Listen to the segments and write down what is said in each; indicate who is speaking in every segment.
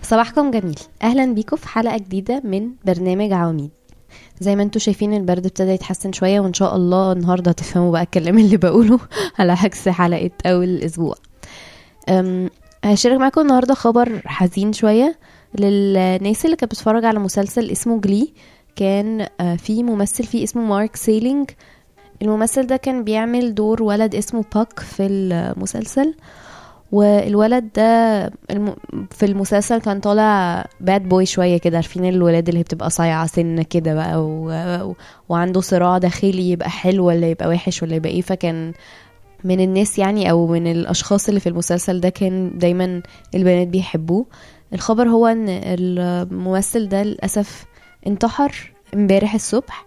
Speaker 1: صباحكم جميل اهلا بيكم في حلقه جديده من برنامج عواميد زي ما انتم شايفين البرد ابتدى يتحسن شويه وان شاء الله النهارده هتفهموا بقى الكلام اللي بقوله على عكس حلقه اول اسبوع أم، هشارك معاكم النهارده خبر حزين شويه للناس اللي كانت بتتفرج على مسلسل اسمه جلي كان آه، في ممثل فيه اسمه مارك سيلينج الممثل ده كان بيعمل دور ولد اسمه باك في المسلسل والولد ده الم... في المسلسل كان طالع باد بوي شويه كده عارفين الولاد اللي هي بتبقى صايعه سنه كده بقى و... و... وعنده صراع داخلي يبقى حلو ولا يبقى وحش ولا يبقى ايه فكان من الناس يعني او من الاشخاص اللي في المسلسل ده كان دايما البنات بيحبوه الخبر هو ان الممثل ده للاسف انتحر امبارح الصبح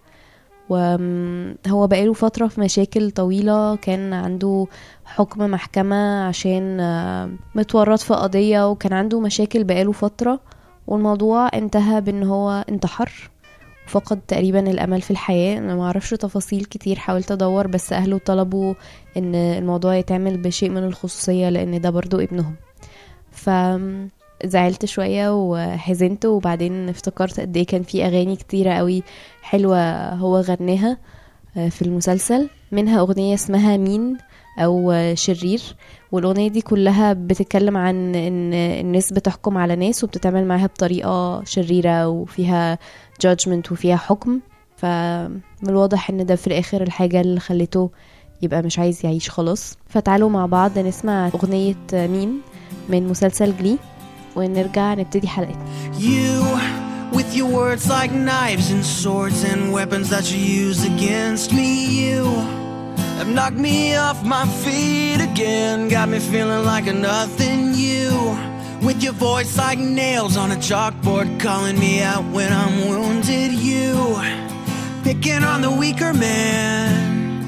Speaker 1: وهو بقاله فترة في مشاكل طويلة كان عنده حكم محكمة عشان آه، متورط في قضية وكان عنده مشاكل بقاله فترة والموضوع انتهى بان هو انتحر وفقد تقريبا الامل في الحياة انا معرفش تفاصيل كتير حاولت ادور بس اهله طلبوا ان الموضوع يتعمل بشيء من الخصوصية لان ده برضو ابنهم ف زعلت شوية وحزنت وبعدين افتكرت قد ايه كان في اغاني كتيرة قوي حلوة هو غناها آه، في المسلسل منها اغنية اسمها مين او آه، شرير والاغنية دي كلها بتتكلم عن ان الناس بتحكم على ناس وبتتعامل معاها بطريقة شريرة وفيها judgment وفيها حكم فمن الواضح ان ده في الاخر الحاجة اللي خلته يبقى مش عايز يعيش خلاص فتعالوا مع بعض نسمع اغنية آه، مين من مسلسل جلي ونرجع نبتدي حلقتنا
Speaker 2: You, with your words like knives and swords and weapons that you use against me, you have knocked me off my feet again, got me feeling like a nothing. You, with your voice like nails on a chalkboard, calling me out when I'm wounded. You, picking on the weaker man.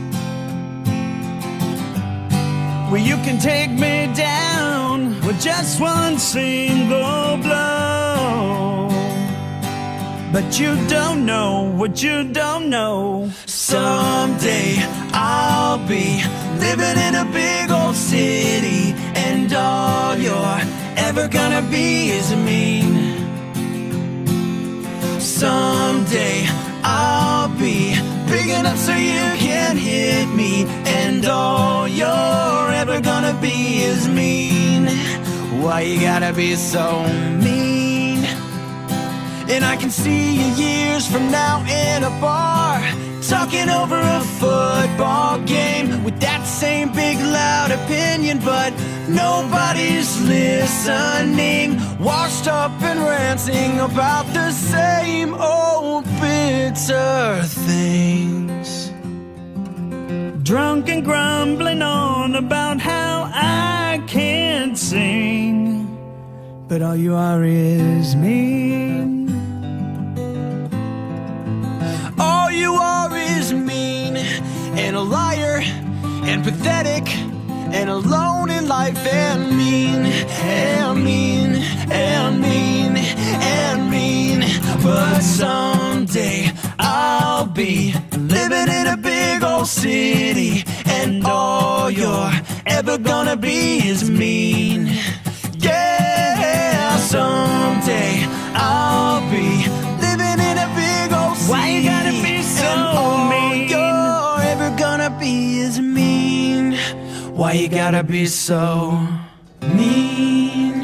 Speaker 2: Well, you can take me down with just one single blow. But you don't know what you don't know. Someday I'll be living in a big old city, and all you're ever gonna be is mean. Someday I'll be big enough so you can hit me, and all you're ever gonna be is mean. Why you gotta be so mean? And I can see you years from now in a bar, talking over a football game with that same big loud opinion, but nobody's listening. Washed up and ranting about the same old bitter things. Drunk and grumbling on about how I can't sing, but all you are is mean. All you are is mean and a liar and pathetic and alone in life and mean and mean and mean and mean. But someday I'll be living in a big old city and all you're ever gonna be is mean. Yeah, someday I'll be living in a big old city.
Speaker 3: Why you gotta be so
Speaker 2: and all
Speaker 3: mean?
Speaker 2: You're ever gonna be is mean. Why you gotta be so mean?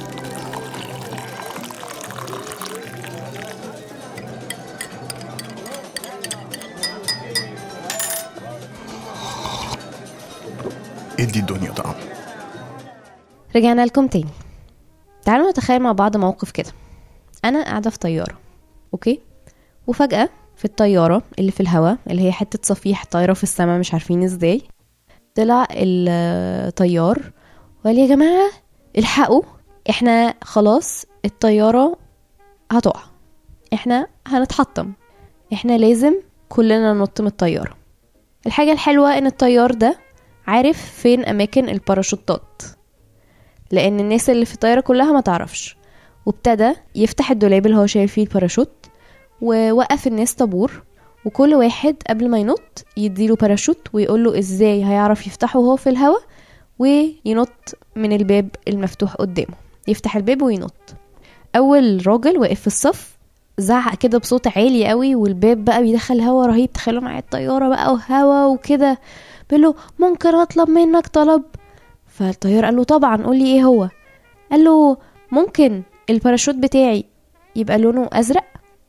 Speaker 4: ادي الدنيا طعم
Speaker 1: رجعنا لكم تاني تعالوا نتخيل مع بعض موقف كده انا قاعده في طياره اوكي وفجاه في الطياره اللي في الهواء اللي هي حته صفيح طايره في السماء مش عارفين ازاي طلع الطيار وقال يا جماعه الحقوا احنا خلاص الطياره هتقع احنا هنتحطم احنا لازم كلنا ننط من الطياره الحاجه الحلوه ان الطيار ده عارف فين اماكن الباراشوتات لان الناس اللي في الطياره كلها ما تعرفش وابتدى يفتح الدولاب اللي هو شايل فيه الباراشوت ووقف الناس طابور وكل واحد قبل ما ينط يديله باراشوت ويقول له ازاي هيعرف يفتحه وهو في الهوا وينط من الباب المفتوح قدامه يفتح الباب وينط اول راجل واقف في الصف زعق كده بصوت عالي قوي والباب بقى بيدخل هوا رهيب تخيلوا معايا الطياره بقى وهوا وكده بيقول له ممكن اطلب منك طلب فالطيار قال له طبعا قول لي ايه هو قال له ممكن الباراشوت بتاعي يبقى لونه ازرق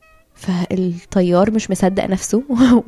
Speaker 1: فالطيار مش مصدق نفسه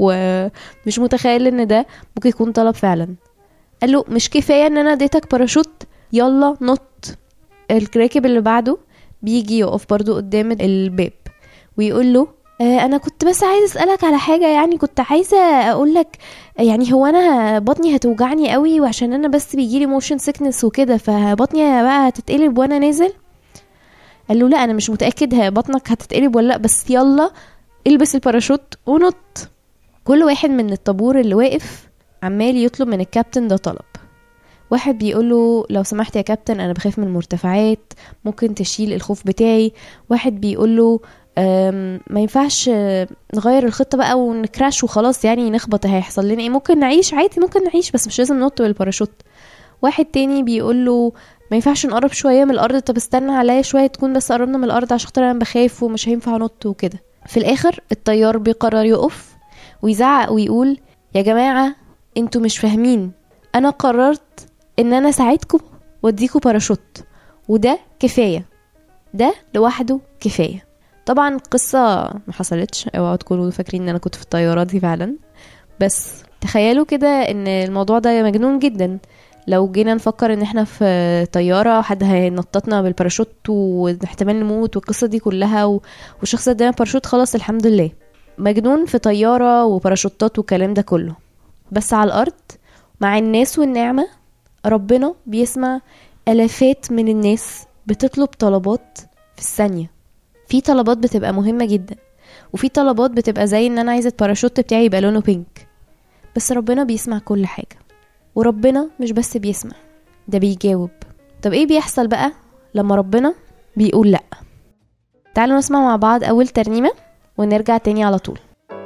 Speaker 1: ومش متخيل ان ده ممكن يكون طلب فعلا قال له مش كفايه ان انا اديتك باراشوت يلا نط الراكب اللي بعده بيجي يقف برضو قدام الباب ويقول له آه انا كنت بس عايز اسالك على حاجه يعني كنت عايزه اقول لك يعني هو انا بطني هتوجعني قوي وعشان انا بس بيجيلي موشن سيكنس وكده فبطني بقى هتتقلب وانا نازل قال له لا انا مش متاكد ه- بطنك هتتقلب ولا لا بس يلا البس الباراشوت ونط كل واحد من الطابور اللي واقف عمال يطلب من الكابتن ده طلب واحد بيقول له لو سمحت يا كابتن انا بخاف من المرتفعات ممكن تشيل الخوف بتاعي واحد بيقول له أم، ما ينفعش آه، نغير الخطه بقى ونكراش وخلاص يعني نخبط هيحصل لنا ايه ممكن نعيش عادي ممكن نعيش بس مش لازم ننط بالباراشوت واحد تاني بيقول له ما ينفعش نقرب شويه من الارض طب استنى عليا شويه تكون بس قربنا من الارض عشان خاطر انا بخاف ومش هينفع انط وكده في الاخر الطيار بيقرر يقف ويزعق ويقول يا جماعه انتوا مش فاهمين انا قررت ان انا اساعدكم واديكوا باراشوت وده كفايه ده لوحده كفايه طبعا القصه ما حصلتش اوعوا تكونوا فاكرين ان انا كنت في الطيارات دي فعلا بس تخيلوا كده ان الموضوع ده مجنون جدا لو جينا نفكر ان احنا في طياره وحد هينططنا بالباراشوت واحتمال نموت والقصه دي كلها و- والشخص ده ادانا باراشوت خلاص الحمد لله مجنون في طياره وباراشوتات والكلام ده كله بس على الارض مع الناس والنعمه ربنا بيسمع الافات من الناس بتطلب طلبات في الثانيه في طلبات بتبقى مهمه جدا وفي طلبات بتبقى زي ان انا عايزه الباراشوت بتاعي يبقى لونه بينك بس ربنا بيسمع كل حاجه وربنا مش بس بيسمع ده بيجاوب طب ايه بيحصل بقى لما ربنا بيقول لا تعالوا نسمع مع بعض اول ترنيمه ونرجع تاني على طول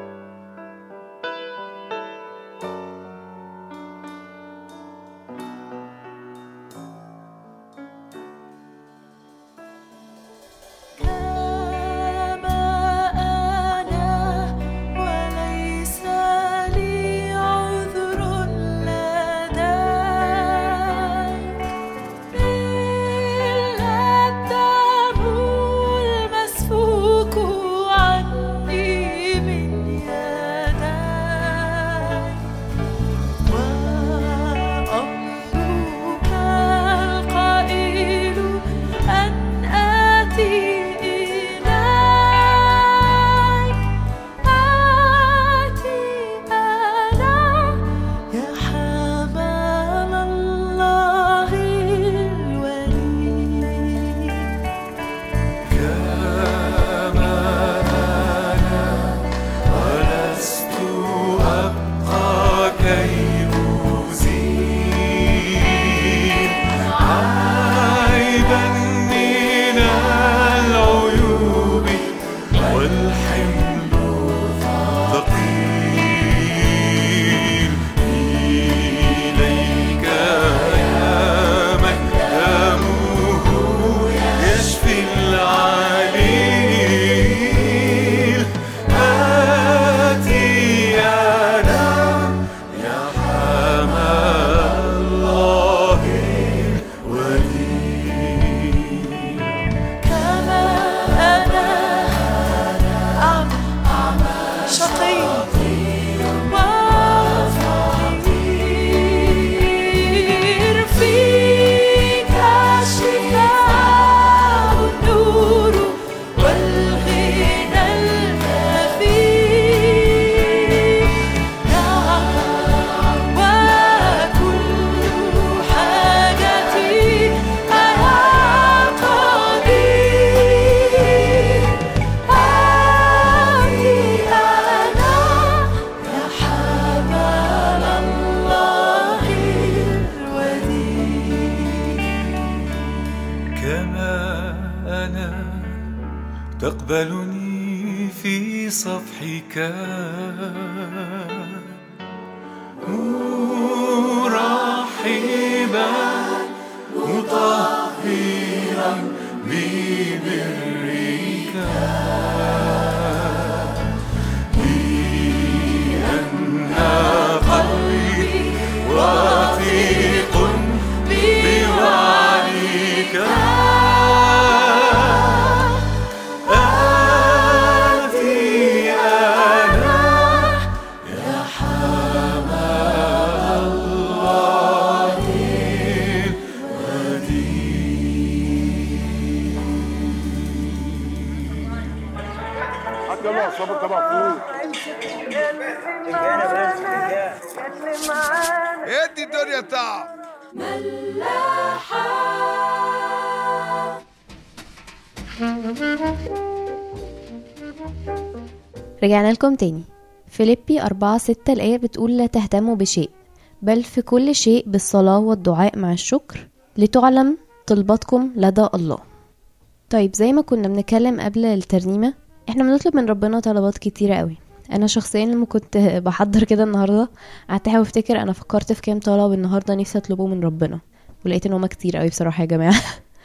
Speaker 3: كما أنا وليس لي عذر لديك إلا الدم المسفوك عني من يديك وأمرك القائل أن آتي إليك آتي أنا يا حمام الله الولي
Speaker 5: ولست أبقى كي أزيل عيبا من العيوب والحمل ثقيل إليك يا من دمه يشفي العليل آتي أنا يا حمام الله الولي
Speaker 3: كما أنا أعمى شقي وفقير فيك الشفاء النور والغنى الكثير نعم وكل حاجتي أنا قدير آتي أنا يا حمام الله الوديع
Speaker 5: كما أنا تقبلني في صفحك مرحبا مطهرا ببرك لأن قلبي وثيق بوعدك آتي أنا يا حمى الله
Speaker 6: حتى الله صبر تبع فوق ادي الدنيا تعب
Speaker 1: رجعنا لكم تاني فيليبي أربعة ستة الآية بتقول لا تهتموا بشيء بل في كل شيء بالصلاة والدعاء مع الشكر لتعلم طلباتكم لدى الله طيب زي ما كنا بنتكلم قبل الترنيمة احنا بنطلب من ربنا طلبات كتيرة قوي انا شخصيا لما كنت بحضر كده النهارده قعدت احاول افتكر انا فكرت في كام طلب النهارده نفسي اطلبه من ربنا ولقيت ان هما كتير قوي بصراحه يا جماعه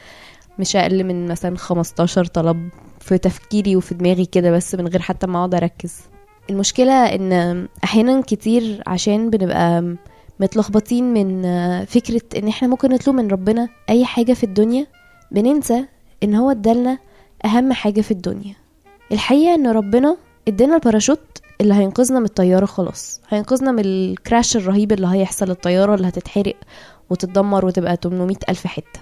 Speaker 1: مش اقل من مثلا 15 طلب في تفكيري وفي دماغي كده بس من غير حتى ما اقعد اركز المشكله ان احيانا كتير عشان بنبقى متلخبطين من فكره ان احنا ممكن نطلب من ربنا اي حاجه في الدنيا بننسى ان هو ادالنا اهم حاجه في الدنيا الحقيقه ان ربنا ادانا الباراشوت اللي هينقذنا من الطياره خلاص هينقذنا من الكراش الرهيب اللي هيحصل الطياره اللي هتتحرق وتتدمر وتبقى 800 الف حته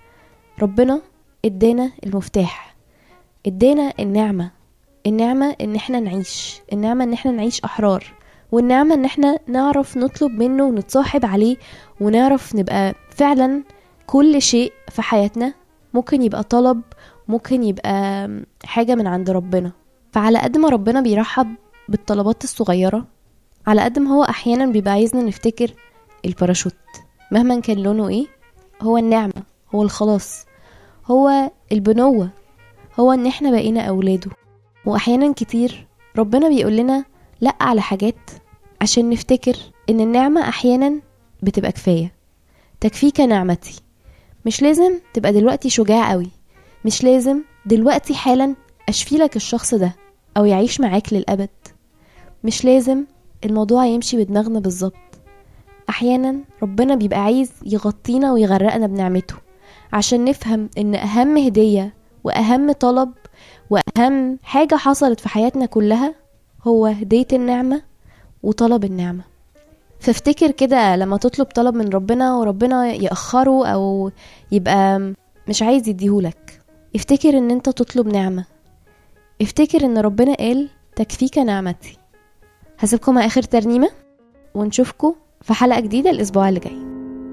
Speaker 1: ربنا ادانا المفتاح ادانا النعمه النعمه ان احنا نعيش النعمه ان احنا نعيش احرار والنعمه ان احنا نعرف نطلب منه ونتصاحب عليه ونعرف نبقى فعلا كل شيء في حياتنا ممكن يبقى طلب ممكن يبقى حاجه من عند ربنا فعلى قد ما ربنا بيرحب بالطلبات الصغيره على قد ما هو احيانا بيبقى عايزنا نفتكر الباراشوت مهما كان لونه ايه هو النعمه هو الخلاص هو البنوه هو ان احنا بقينا اولاده واحيانا كتير ربنا بيقول لنا لا على حاجات عشان نفتكر ان النعمه احيانا بتبقى كفايه تكفيك نعمتي مش لازم تبقى دلوقتي شجاع قوي مش لازم دلوقتي حالا اشفي لك الشخص ده او يعيش معاك للابد مش لازم الموضوع يمشي بدماغنا بالظبط احيانا ربنا بيبقى عايز يغطينا ويغرقنا بنعمته عشان نفهم ان اهم هديه واهم طلب واهم حاجه حصلت في حياتنا كلها هو هديه النعمه وطلب النعمه فافتكر كده لما تطلب طلب من ربنا وربنا يأخره أو يبقى مش عايز يديهولك افتكر ان انت تطلب نعمة افتكر ان ربنا قال تكفيك نعمتي هسيبكم مع اخر ترنيمة ونشوفكم في حلقة جديدة الاسبوع اللي جاي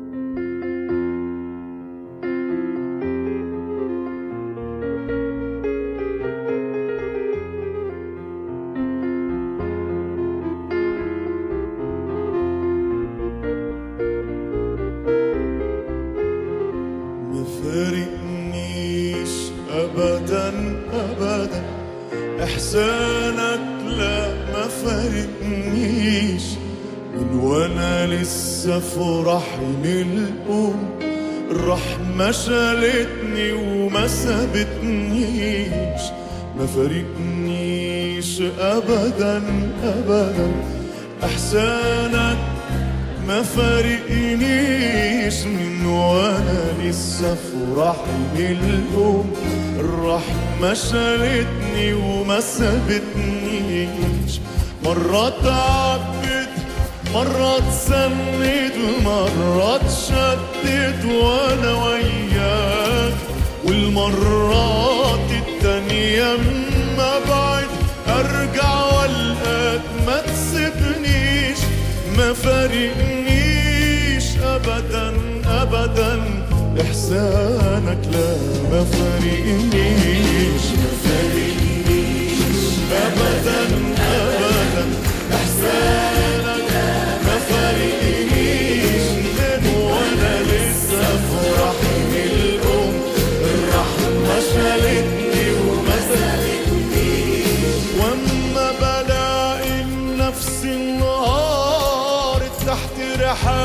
Speaker 5: ما فارقنيش ابدا ابدا احسانك لا ما فارقنيش من وانا لسه في رحم الام الرحمة شالتني وما سابتنيش ما فارقنيش ابدا ابدا احسانك ما فارقنيش من وانا لسه في رحم الام الرحمة شالتني وما سابتنيش مرة تعبت مرة اتسند مرة اتشدد وانا وياك والمرات التانية اما بعد ارجع والقاك ما تسيبنيش ما فارقنيش ابدا ابدا احسانك لا ما فارقنيش ما فارقنيش ابدا ابدا احسانك ما فارقنيش من وانا لسه في رحم الام الرحمه شالتني وما سالتنيش واما بلاقي نفسي النهار تحت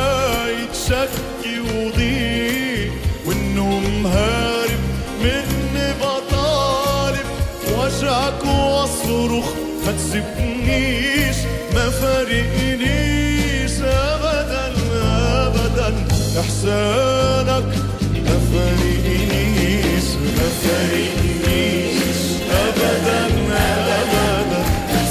Speaker 5: رحاية شك وضيق والنوم هارب من ما تسيبنيش ما فارقنيش ابدا ابدا احسانك ما فارقنيش ما فارقنيش ابدا ابدا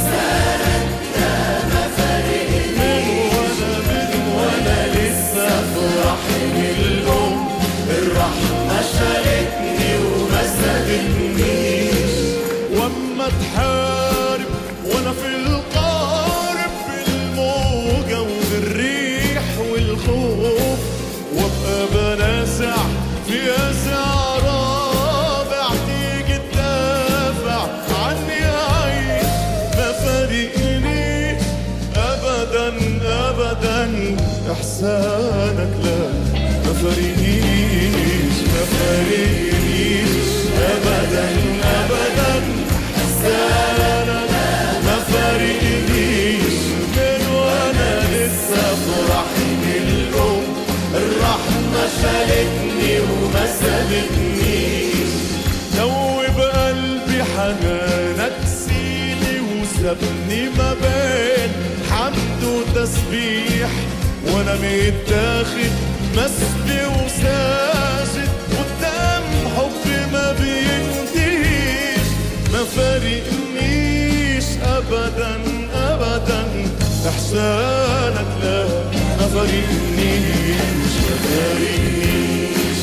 Speaker 5: من وانا من وانا لسه في رحم الام الرحمه شالتني وما سابتنيش واما تحارب وانا في القارب في الموجه والريح والخوف وابقى بنازع في ازع رابع تيجي تدافع عني عايش ما فارقني ابدا ابدا احسانك لا ما فارقنيش ما فارقنيش ابدا ابدا احسانك ما فارقنيش من وانا لسه في رحم الام الرحمه شالتني وما سابتنيش دوب قلبي حنانك سيلي وسابني ما بين حمد وتسبيح وانا متاخد مسبي وساجد قدام حب ما بينتهيش ما فارقنيش ابدا ابدا احسانك لا ما فارقنيش ما فارقنيش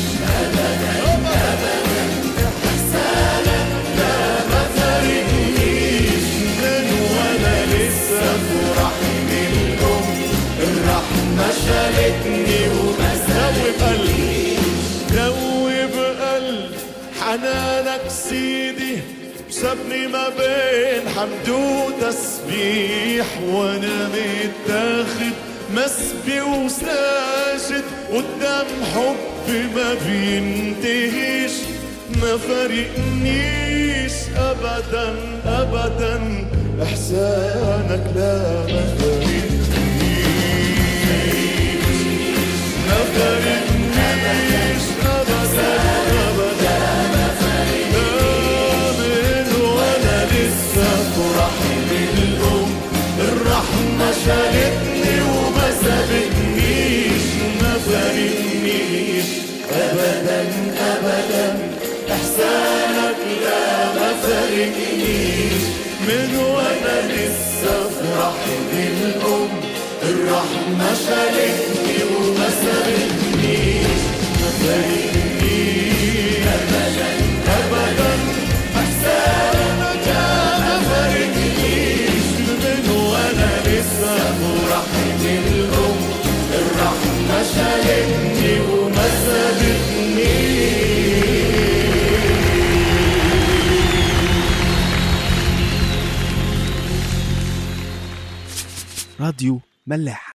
Speaker 5: فارقنيش من وانا لسه في رحم الام الرحمه شالتني وما دوب قلبي دوب قلب حنانك سيدي سابني ما بين حمد وتسبيح وانا متاخد مسبي وساجد قدام حب ما بينتهيش ما فارقنيش ابدا ابدا احسانك لا ما فارقنيش ما فارقنيش ابدا ابدا آمن وانا لسه في رحم الام الرحمه شالتني وما سابتنيش ما فارقنيش ابدا ابدا احسانك لا ما فارقنيش من وانا لسه في رحم الام الرحمه شالتني وما سابتنيش ما فارقنيش ابدا ابدا احسانك ما فارقنيش من وانا لسه في رحم الام الرحمه شالتني وما سابتنيش
Speaker 7: راديو ملاح